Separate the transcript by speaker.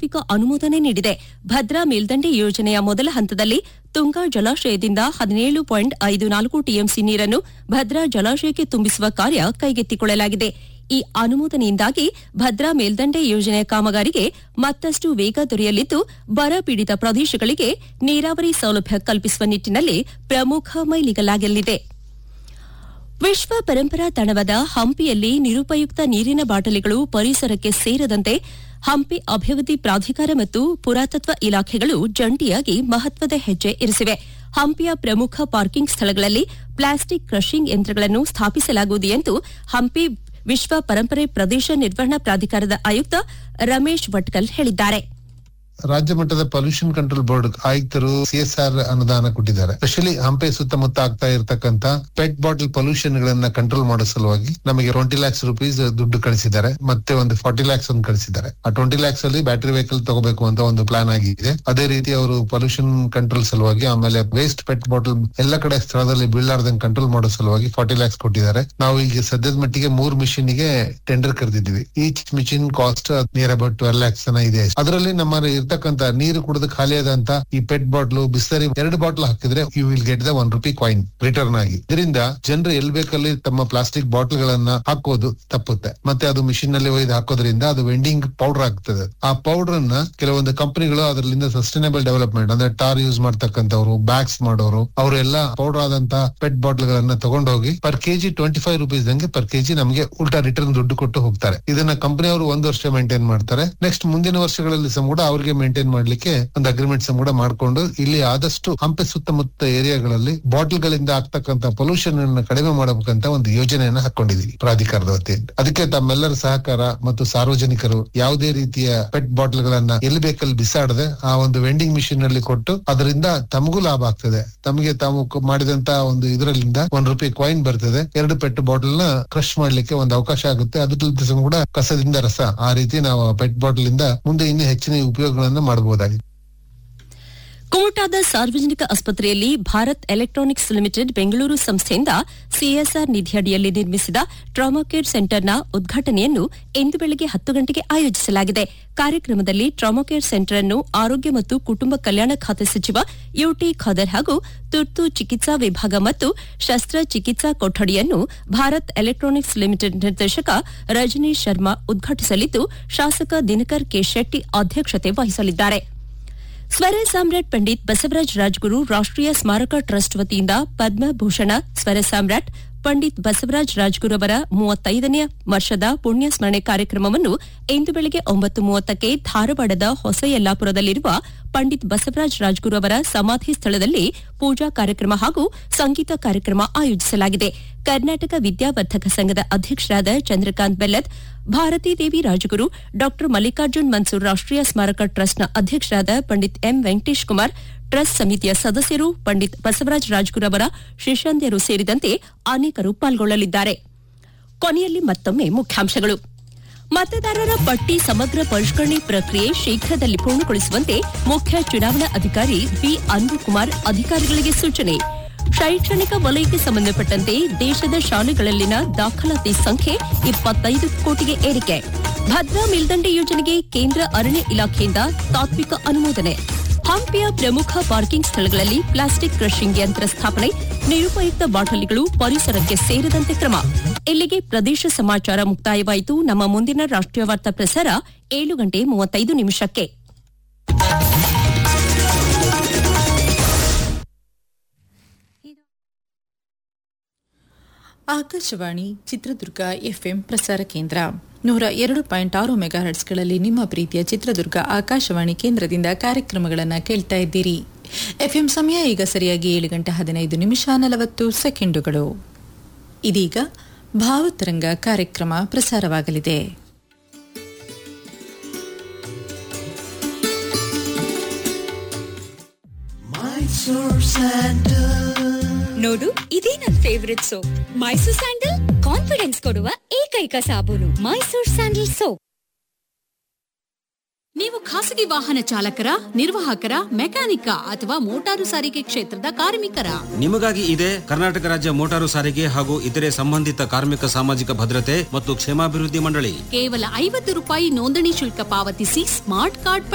Speaker 1: ತಾತ್ವಿಕ ಅನುಮೋದನೆ ನೀಡಿದೆ ಭದ್ರಾ ಮೇಲ್ದಂಡೆ ಯೋಜನೆಯ ಮೊದಲ ಹಂತದಲ್ಲಿ ತುಂಗಾ ಜಲಾಶಯದಿಂದ ಹದಿನೇಳು ಪಾಯಿಂಟ್ ಐದು ನಾಲ್ಕು ಟಿಎಂಸಿ ನೀರನ್ನು ಭದ್ರಾ ಜಲಾಶಯಕ್ಕೆ ತುಂಬಿಸುವ ಕಾರ್ಯ ಕೈಗೆತ್ತಿಕೊಳ್ಳಲಾಗಿದೆ ಈ ಅನುಮೋದನೆಯಿಂದಾಗಿ ಭದ್ರಾ ಮೇಲ್ದಂಡೆ ಯೋಜನೆಯ ಕಾಮಗಾರಿಗೆ ಮತ್ತಷ್ಟು ವೇಗ ದೊರೆಯಲಿದ್ದು ಬರ ಪೀಡಿತ ಪ್ರದೇಶಗಳಿಗೆ ನೀರಾವರಿ ಸೌಲಭ್ಯ ಕಲ್ಪಿಸುವ ನಿಟ್ಟಿನಲ್ಲಿ ಪ್ರಮುಖ ಮೈಲಿಗಲಾಗಲಿದೆ ವಿಶ್ವ ಪರಂಪರಾ ತಾಣವಾದ ಹಂಪಿಯಲ್ಲಿ ನಿರುಪಯುಕ್ತ ನೀರಿನ ಬಾಟಲಿಗಳು ಪರಿಸರಕ್ಕೆ ಸೇರದಂತೆ ಹಂಪಿ ಅಭಿವೃದ್ಧಿ ಪ್ರಾಧಿಕಾರ ಮತ್ತು ಪುರಾತತ್ವ ಇಲಾಖೆಗಳು ಜಂಟಿಯಾಗಿ ಮಹತ್ವದ ಹೆಜ್ಜೆ ಇರಿಸಿವೆ ಹಂಪಿಯ ಪ್ರಮುಖ ಪಾರ್ಕಿಂಗ್ ಸ್ಥಳಗಳಲ್ಲಿ ಪ್ಲಾಸ್ಟಿಕ್ ಕ್ರಷಿಂಗ್ ಯಂತ್ರಗಳನ್ನು ಸ್ಥಾಪಿಸಲಾಗುವುದು ಎಂದು ಹಂಪಿ ವಿಶ್ವ ಪರಂಪರೆ ಪ್ರದೇಶ ನಿರ್ವಹಣಾ ಪ್ರಾಧಿಕಾರದ ಆಯುಕ್ತ ರಮೇಶ್ ಭಟ್ಕಲ್ ಹೇಳಿದ್ದಾರೆ
Speaker 2: ರಾಜ್ಯ ಮಟ್ಟದ ಪೊಲ್ಯೂಷನ್ ಕಂಟ್ರೋಲ್ ಬೋರ್ಡ್ ಆಯುಕ್ತರು ಸಿಎಸ್ಆರ್ ಅನುದಾನ ಕೊಟ್ಟಿದ್ದಾರೆ ಸ್ಪೆಷಲಿ ಹಂಪೆ ಸುತ್ತಮುತ್ತ ಆಗ್ತಾ ಇರತಕ್ಕಂತ ಪೆಟ್ ಬಾಟಲ್ ಪೊಲ್ಯೂಷನ್ ಗಳನ್ನ ಕಂಟ್ರೋಲ್ ಮಾಡೋ ಸಲುವಾಗಿ ನಮಗೆ ಟ್ವೆಂಟಿ ಲ್ಯಾಕ್ಸ್ ರುಪೀಸ್ ದುಡ್ಡು ಕಳಿಸಿದ್ದಾರೆ ಮತ್ತೆ ಒಂದು ಫಾರ್ಟಿ ಲ್ಯಾಕ್ಸ್ ಒಂದು ಕಳಿಸಿದ್ದಾರೆ ಆ ಟ್ವೆಂಟಿ ಲ್ಯಾಕ್ಸ್ ಅಲ್ಲಿ ಬ್ಯಾಟರಿ ವೆಹಿಕಲ್ ತಗೋಬೇಕು ಅಂತ ಒಂದು ಪ್ಲಾನ್ ಆಗಿದೆ ಅದೇ ರೀತಿ ಅವರು ಪೊಲ್ಯೂಷನ್ ಕಂಟ್ರೋಲ್ ಸಲುವಾಗಿ ಆಮೇಲೆ ವೇಸ್ಟ್ ಪೆಟ್ ಬಾಟಲ್ ಎಲ್ಲ ಕಡೆ ಸ್ಥಳದಲ್ಲಿ ಬೀಳಾರ್ದಂಗ್ ಕಂಟ್ರೋಲ್ ಮಾಡೋ ಸಲುವಾಗಿ ಫಾರ್ಟಿ ಲ್ಯಾಕ್ಸ್ ಕೊಟ್ಟಿದ್ದಾರೆ ನಾವು ಈಗ ಸದ್ಯದ ಮಟ್ಟಿಗೆ ಮೂರ್ ಮಿಷಿನ್ ಗೆ ಟೆಂಡರ್ ಕರೆದಿದ್ವಿ each machine cost near about twelve lakhs ಇದೆ ಅದರಲ್ಲಿ ನಮ್ಮ ಇರ್ತಕ್ಕಂತ ನೀರು ಕುಡಿದು ಖಾಲಿ ಆದಂತ ಈ ಪೆಟ್ ಬಾಟ್ಲು ಬಿಸ್ಲರಿ ಎರಡು ಬಾಟ್ಲ್ ಹಾಕಿದ್ರೆ you will get the one rupee coin return ಆಗಿ ಇದರಿಂದ ಜನರು ಎಲ್ ಬೇಕಲ್ಲಿ ತಮ್ಮ ಪ್ಲಾಸ್ಟಿಕ್ ಬಾಟಲ್ ಗಳನ್ನ ಹಾಕೋದು ತಪ್ಪುತ್ತೆ ಮತ್ತೆ ಅದು ಮಿಷಿನ್ ನಲ್ಲಿ ಒಯ್ದು ಹಾಕೋದ್ರಿಂದ ಅದು ವೆಂಡಿಂಗ್ ಪೌಡರ್ ಆಗ್ತದೆ ಆ ಪೌಡರ್ ಅನ್ನ ಕೆಲವೊಂದು ಕಂಪನಿಗಳು ಅದರಿಂದ ಸಸ್ಟೈನಬಲ್ ಡೆವಲಪ್ಮೆಂಟ್ ಅಂದ್ರೆ ಟಾರ್ ಯೂಸ್ ಮಾಡ್ತಕ್ಕಂಥವ್ರು ಬ್ಯಾಗ್ಸ್ ಮಾಡೋರು ಅವರೆಲ್ಲ ಪೌಡರ್ ಆದಂತ ಪೆಟ್ ಬಾಟ್ಲ್ ಗಳನ್ನ ತಗೊಂಡೋಗಿ per KG twenty five rupees ದಂಗೆ ಪರ್ ಕೆಜಿ ನಮಗೆ ಉಲ್ಟಾ ರಿಟರ್ನ್ ದುಡ್ಡು ಕೊಟ್ಟು ಹೋಗ್ತಾರೆ ಇದನ್ನ ಕಂಪನಿ ಅವರು ಒಂದು ವರ್ಷ ಮೇಂಟೈನ್ ಮಾಡ್ತಾರೆ ನೆಕ್ಸ್ಟ್ ಮುಂದಿನ ವರ್ಷಗಳಲ್ಲಿ ಸಹ ಕೂಡ ಅವರಿಗೆ ಮೇಂಟೈನ್ ಮಾಡ್ಲಿಕ್ಕೆ ಒಂದು ಅಗ್ರಿಮೆಂಟ್ ಸಹ ಕೂಡ ಮಾಡ್ಕೊಂಡು ಇಲ್ಲಿ ಆದಷ್ಟು ಹಂಪೆ ಸುತ್ತಮುತ್ತ ಏರಿಯಾಗಳಲ್ಲಿ ಬಾಟಲ್ ಗಳಿಂದ ಆಗ್ತಕ್ಕಂತ ಪೊಲ್ಯೂಷನ್ ಅನ್ನು ಕಡಿಮೆ ಮಾಡಬೇಕಂತ ಒಂದು ಯೋಜನೆಯನ್ನ ಹಾಕೊಂಡಿದೀವಿ ಪ್ರಾಧಿಕಾರದ ವತಿಯಿಂದ ಅದಕ್ಕೆ ತಮ್ಮೆಲ್ಲರ ಸಹಕಾರ ಮತ್ತು ಸಾರ್ವಜನಿಕರು ಯಾವುದೇ ರೀತಿಯ ಪೆಟ್ ಬಾಟಲ್ ಗಳನ್ನ ಎಲ್ಲಿ ಬೇಕಲ್ಲಿ ಬಿಸಾಡದೆ ಆ ಒಂದು ವೆಂಡಿಂಗ್ ಮಿಷಿನ್ ನಲ್ಲಿ ಕೊಟ್ಟು ಅದರಿಂದ ತಮಗೂ ಲಾಭ ಆಗ್ತದೆ ತಮಗೆ ತಾವು ಕ- ಮಾಡಿದಂತ ಒಂದು ಇದರಲ್ಲಿಂದ ಒಂದ್ ರೂಪಾಯಿ ಕಾಯಿನ್ ಬರ್ತದೆ ಎರಡು ಪೆಟ್ ಬಾಟಲ್ ನ ಕ್ರಶ್ ಮಾಡ್ಲಿಕ್ಕೆ ಒಂದು ಅವಕಾಶ ಆಗುತ್ತೆ ಅದ್ರದ್ದು ಸಹ ಕೂಡ ಕಸದಿಂದ ರಸ ಆ ರೀತಿ ನಾವು ಪೆಟ್ ಬಾಟಲ್ ಇಂದ ಮುಂದೆ ಇನ್ನೂ ಹೆಚ್ಚಿನ ಉಪಯೋಗಗಳನ್ನ ಮಾಡಬಹುದಾಗಿದೆ
Speaker 1: ಕುಮಟಾದ ಸಾರ್ವಜನಿಕ ಆಸ್ಪತ್ರೆಯಲ್ಲಿ ಭಾರತ್ ಎಲೆಕ್ಟ್ರಾನಿಕ್ಸ್ ಲಿಮಿಟೆಡ್ ಬೆಂಗಳೂರು ಸಂಸ್ಥೆಯಿಂದ ಸಿಎಸ್ಆರ್ ನಿಧಿಯಡಿಯಲ್ಲಿ ನಿರ್ಮಿಸಿದ ಟ್ರಾಮಾ ಕೇರ್ ಸೆಂಟರ್ನ ಉದ್ಘಾಟನೆಯನ್ನು ಇಂದು ಬೆಳಗ್ಗೆ ಹತ್ತು ಗಂಟೆಗೆ ಆಯೋಜಿಸಲಾಗಿದೆ ಕಾರ್ಯಕ್ರಮದಲ್ಲಿ ಟ್ರಾಮಾ ಕೇರ್ ಸೆಂಟರ್ ಅನ್ನು ಆರೋಗ್ಯ ಮತ್ತು ಕುಟುಂಬ ಕಲ್ಯಾಣ ಖಾತೆ ಸಚಿವ ಯುಟಿ ಖಾದರ್ ಹಾಗೂ ತುರ್ತು ಚಿಕಿತ್ಸಾ ವಿಭಾಗ ಮತ್ತು ಶಸ್ತ್ರಚಿಕಿತ್ಸಾ ಕೊಠಡಿಯನ್ನು ಭಾರತ್ ಎಲೆಕ್ಟ್ರಾನಿಕ್ಸ್ ಲಿಮಿಟೆಡ್ ನಿರ್ದೇಶಕ ರಜನೀಶ್ ಶರ್ಮಾ ಉದ್ಘಾಟಿಸಲಿದ್ದು ಶಾಸಕ ದಿನಕರ್ ಕೆ ಶೆಟ್ಟಿ ಅಧ್ಯಕ್ಷತೆ ವಹಿಸಲಿದ್ದಾರೆ ಸ್ವರ ಸಾಮ್ರಾಟ್ ಪಂಡಿತ್ ಬಸವರಾಜ ರಾಜ್ಗುರು ರಾಷ್ಟೀಯ ಸ್ಮಾರಕ ಟ್ರಸ್ಟ್ ವತಿಯಿಂದ ಪದ್ಮಭೂಷಣ ಸ್ವರ ಸಾಮ್ರಾಟ್ ಪಂಡಿತ್ ಬಸವರಾಜ ರಾಜ್ಗುರು ಅವರ ಮೂವತ್ತೈದನೇ ವರ್ಷದ ಪುಣ್ಯ ಸ್ಮರಣೆ ಕಾರ್ಯಕ್ರಮವನ್ನು ಇಂದು ಬೆಳಗ್ಗೆ ಒಂಬತ್ತು ಮೂವತ್ತಕ್ಕೆ ಧಾರವಾಡದ ಹೊಸ ಯಲ್ಲಾಪುರದಲ್ಲಿರುವ ಪಂಡಿತ್ ಬಸವರಾಜ ರಾಜ್ಗುರು ಅವರ ಸಮಾಧಿ ಸ್ಥಳದಲ್ಲಿ ಪೂಜಾ ಕಾರ್ಯಕ್ರಮ ಹಾಗೂ ಸಂಗೀತ ಕಾರ್ಯಕ್ರಮ ಆಯೋಜಿಸಲಾಗಿದೆ ಕರ್ನಾಟಕ ವಿದ್ಯಾವರ್ಧಕ ಸಂಘದ ಅಧ್ಯಕ್ಷರಾದ ಚಂದ್ರಕಾಂತ್ ಬೆಲ್ಲದ್ ಭಾರತೀ ದೇವಿ ರಾಜಗುರು ಡಾ ಮಲ್ಲಿಕಾರ್ಜುನ್ ಮನ್ಸೂರ್ ರಾಷ್ಟೀಯ ಸ್ಮಾರಕ ಟ್ರಸ್ಟ್ನ ಅಧ್ಯಕ್ಷರಾದ ಪಂಡಿತ್ ಎಂ ವೆಂಕಟೇಶ್ ಕುಮಾರ್ ಟ್ರಸ್ಟ್ ಸಮಿತಿಯ ಸದಸ್ಯರು ಪಂಡಿತ್ ಬಸವರಾಜ ರಾಜ್ಗುರು ಅವರ ಶಿಷ್ಯಂದಿಯರು ಸೇರಿದಂತೆ ಅನೇಕರು ಪಾಲ್ಗೊಳ್ಳಲಿದ್ದಾರೆ ಕೊನೆಯಲ್ಲಿ ಮತ್ತೊಮ್ಮೆ ಮುಖ್ಯಾಂಶಗಳು ಮತದಾರರ ಪಟ್ಟಿ ಸಮಗ್ರ ಪರಿಷ್ಕರಣೆ ಪ್ರಕ್ರಿಯೆ ಶೀಘ್ರದಲ್ಲಿ ಪೂರ್ಣಗೊಳಿಸುವಂತೆ ಮುಖ್ಯ ಚುನಾವಣಾ ಅಧಿಕಾರಿ ಬಿ ಅನ್ಬುಕುಮಾರ್ ಅಧಿಕಾರಿಗಳಿಗೆ ಸೂಚನೆ ಶೈಕ್ಷಣಿಕ ವಲಯಕ್ಕೆ ಸಂಬಂಧಪಟ್ಟಂತೆ ದೇಶದ ಶಾಲೆಗಳಲ್ಲಿನ ದಾಖಲಾತಿ ಸಂಖ್ಯೆ ಇಪ್ಪತ್ತೈದು ಕೋಟಿಗೆ ಏರಿಕೆ ಭದ್ರಾ ಮೇಲ್ದಂಡೆ ಯೋಜನೆಗೆ ಕೇಂದ್ರ ಅರಣ್ಯ ಇಲಾಖೆಯಿಂದ ತಾತ್ವಿಕ ಅನುಮೋದನೆ ಹಂಪಿಯ ಪ್ರಮುಖ ಪಾರ್ಕಿಂಗ್ ಸ್ಥಳಗಳಲ್ಲಿ ಪ್ಲಾಸ್ಟಿಕ್ ಕ್ರಷಿಂಗ್ ಯಂತ್ರ ಸ್ಥಾಪನೆ ನಿರುಪಯುಕ್ತ ಬಾಟಲಿಗಳು ಪರಿಸರಕ್ಕೆ ಸೇರದಂತೆ ಕ್ರಮ ಇಲ್ಲಿಗೆ ಪ್ರದೇಶ ಸಮಾಚಾರ ಮುಕ್ತಾಯವಾಯಿತು ನಮ್ಮ ಮುಂದಿನ ರಾಷ್ಟ್ರೀಯ ವಾರ್ತಾ ಪ್ರಸಾರ ಏಳು ಗಂಟೆ ಮೂವತ್ತೈದು ನಿಮಿಷಕ್ಕೆ
Speaker 3: ಆಕಾಶವಾಣಿ ಚಿತ್ರದುರ್ಗ ಎಫ್ಎಂ ಪ್ರಸಾರ ಕೇಂದ್ರ ನೂರ ಎರಡು ಪಾಯಿಂಟ್ ಆರು ಮೆಗಾಹರ್ಟ್ಸ್ಗಳಲ್ಲಿ ನಿಮ್ಮ ಪ್ರೀತಿಯ ಚಿತ್ರದುರ್ಗ ಆಕಾಶವಾಣಿ ಕೇಂದ್ರದಿಂದ ಕಾರ್ಯಕ್ರಮಗಳನ್ನು ಕೇಳ್ತಾ ಇದ್ದೀರಿ ಎಫ್ಎಂ ಸಮಯ ಈಗ ಸರಿಯಾಗಿ ಏಳು ಗಂಟೆ ಹದಿನೈದು ನಿಮಿಷ ನಲವತ್ತು ಸೆಕೆಂಡುಗಳು ಇದೀಗ ಭಾವತರಂಗ ಕಾರ್ಯಕ್ರಮ ಪ್ರಸಾರವಾಗಲಿದೆ
Speaker 4: ನೋಡು ಇದೇ ನನ್ favourite soap Mysore sandal confidence ಕೊಡುವ ಏಕೈಕ ಸಾಬೂನು ಮೈಸೂರ್ ಸ್ಯಾಂಡಲ್ ಸೋಪ್
Speaker 5: ನೀವು ಖಾಸಗಿ ವಾಹನ ಚಾಲಕರ ನಿರ್ವಾಹಕರ ಮೆಕ್ಯಾನಿಕ ಅಥವಾ ಮೋಟಾರು ಸಾರಿಗೆ ಕ್ಷೇತ್ರದ ಕಾರ್ಮಿಕರ
Speaker 6: ನಿಮಗಾಗಿ ಇದೆ ಕರ್ನಾಟಕ ರಾಜ್ಯ ಮೋಟಾರು ಸಾರಿಗೆ ಹಾಗೂ ಇತರೆ ಸಂಬಂಧಿತ ಕಾರ್ಮಿಕ ಸಾಮಾಜಿಕ ಭದ್ರತೆ ಮತ್ತು ಕ್ಷೇಮಾಭಿವೃದ್ಧಿ ಮಂಡಳಿ
Speaker 5: ಕೇವಲ ಐವತ್ತು ರೂಪಾಯಿ ನೋಂದಣಿ ಶುಲ್ಕ ಪಾವತಿಸಿ ಸ್ಮಾರ್ಟ್ ಕಾರ್ಡ್